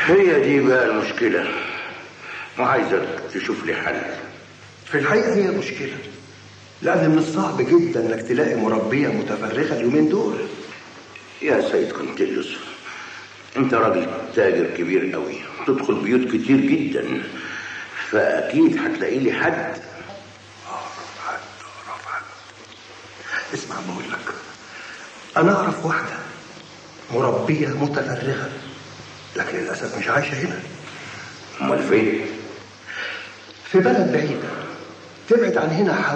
هي دي بقى المشكلة وعايزك تشوف لي حل في الحقيقة هي مشكلة لأن من الصعب جدا إنك تلاقي مربية متفرغة اليومين دول يا سيد كونتيليوس انت راجل تاجر كبير قوي تدخل بيوت كتير جدا فاكيد هتلاقي لي حد اسمع ما أقول لك أنا أعرف واحدة مربية متفرغة لكن للأسف مش عايشة هنا امال فين في بلد بعيدة تبعد عن هنا